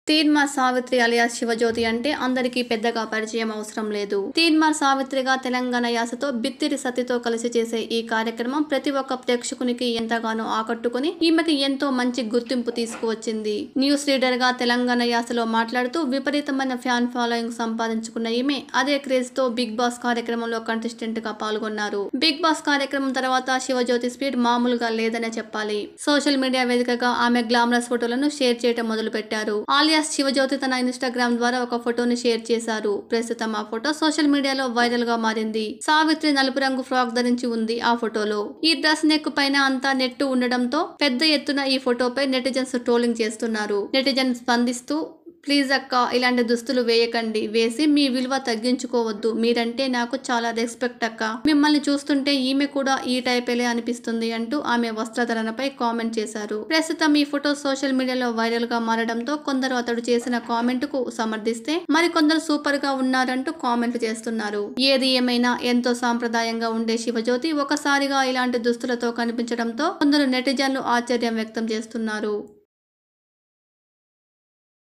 Teenmar Savitri alias Shivajyothi అంటే అందరికీ పెద్దగా పరిచయం అవసరం లేదు తీన్మార్ సావిత్రిగా తెలంగాణ యాసతో బిత్తిరి సతితో కలిసి చేసే ఈ కార్యక్రమం ప్రతి ఒక్క ప్రేక్షకునికి ఎంతగానో ఆకట్టుకుని ఈమెకి ఎంతో మంచి గుర్తింపు తీసుకువచ్చింది న్యూస్ రీడర్ గా తెలంగాణ యాసలో మాట్లాడుతూ విపరీతమైన ఫ్యాన్ ఫాలోయింగ్ సంపాదించుకున్న ఈమె అదే క్రేజ్ తో బిగ్ బాస్ కార్యక్రమంలో కంటెస్టెంట్ గా పాల్గొన్నారు బిగ్ బాస్ కార్యక్రమం తర్వాత శివజ్యోతి స్పీడ్ మామూలుగా లేదనే చెప్పాలి సోషల్ మీడియా వేదికగా ఆమె గ్లామరస్ ఫోటోలను షేర్ చేయడం మొదలు పెట్టారు ఆలియాస్ శివజ్యోతి తన ఇన్స్టాగ్రామ్ ద్వారా ఒక ఫోటోని షేర్ చేశారు ప్రస్తుతం ఆ ఫోటో సోషల్ మీడియాలో వైరల్ గా మారింది సావిత్రి నలుపు రంగు ఫ్రాక్ ధరించి ఉంది ఆ ఫోటోలో ఈ డ్రెస్ నెక్ పైన అంతా నెట్టు ఉండడంతో పెద్ద ఎత్తున ఈ ఫోటోపై నెటిజన్స్ ట్రోలింగ్ చేస్తున్నారు నెటిజన్ స్పందిస్తూ ప్లీజ్ అక్క ఇలాంటి దుస్తులు వేయకండి వేసి మీ విలువ తగ్గించుకోవద్దు మీరంటే నాకు చాలా రెస్పెక్ట్ అక్క మిమ్మల్ని చూస్తుంటే ఈమె కూడా ఈ టైపేలే అనిపిస్తుంది అంటూ ఆమె వస్త్రధరణపై కామెంట్ చేశారు ప్రస్తుతం ఈ ఫోటో సోషల్ మీడియాలో వైరల్ గా మారడంతో కొందరు అతడు చేసిన కామెంట్ కు సమర్థిస్తే మరికొందరు సూపర్ గా ఉన్నారంటూ కామెంట్ చేస్తున్నారు ఏది ఏమైనా ఎంతో సాంప్రదాయంగా ఉండే శివజ్యోతి ఒకసారిగా ఇలాంటి దుస్తులతో కనిపించడంతో కొందరు నెటిజన్లు ఆశ్చర్యం వ్యక్తం చేస్తున్నారు